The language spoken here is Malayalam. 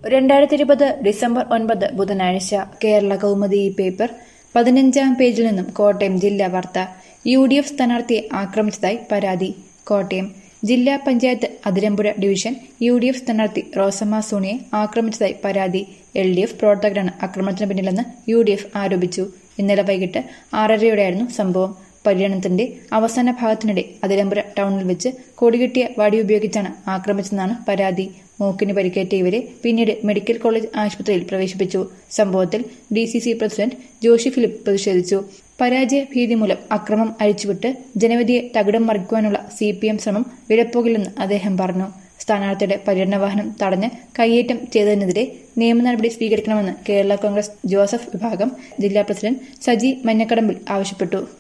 രണ്ടായിരത്തി ഇരുപത് ഡിസംബർ ഒൻപത് ബുധനാഴ്ച കേരള കൗമുദി ഈ പേപ്പർ പതിനഞ്ചാം പേജിൽ നിന്നും കോട്ടയം ജില്ലാ വാർത്ത യു ഡി എഫ് സ്ഥാനാർത്ഥിയെ ആക്രമിച്ചതായി പരാതി കോട്ടയം ജില്ലാ panchayat Athirampuzha division U D F സ്ഥാനാർത്ഥി റോസമ്മ സോണിയെ ആക്രമിച്ചതായി പരാതി എൽ ഡി എഫ് പ്രവർത്തകരാണ് ആക്രമണത്തിന് പിന്നിലെന്ന് യു ഡി എഫ് ആരോപിച്ചു ഇന്നലെ വൈകിട്ട് ആറരയോടെയായിരുന്നു സംഭവം പര്യടനത്തിന്റെ അവസാന ഭാഗത്തിനിടെ അതിരമ്പുര ടൗണിൽ വെച്ച് കൊടികിട്ടിയ വടി ഉപയോഗിച്ചാണ് ആക്രമിച്ചതെന്നാണ് പരാതി മൂക്കിന് പരിക്കേറ്റ ഇവരെ പിന്നീട് മെഡിക്കൽ കോളേജ് ആശുപത്രിയിൽ പ്രവേശിപ്പിച്ചു സംഭവത്തിൽ D C C president Joshi Philip പ്രതിഷേധിച്ചു പരാജയ ഭീതി മൂലം അക്രമം അഴിച്ചുവിട്ട് ജനവിധിയെ തകിടം മറിക്കുവാനുള്ള സി പി എം ശ്രമം വിലപ്പോകില്ലെന്ന് അദ്ദേഹം പറഞ്ഞു സ്ഥാനാർത്ഥിയുടെ പര്യടന വാഹനം തടഞ്ഞ് കയ്യേറ്റം ചെയ്തതിനെതിരെ നിയമ നടപടി സ്വീകരിക്കണമെന്ന് കേരള കോൺഗ്രസ് ജോസഫ് വിഭാഗം ജില്ലാ പ്രസിഡന്റ് സജി മഞ്ഞക്കടമ്പിൽ ആവശ്യപ്പെട്ടു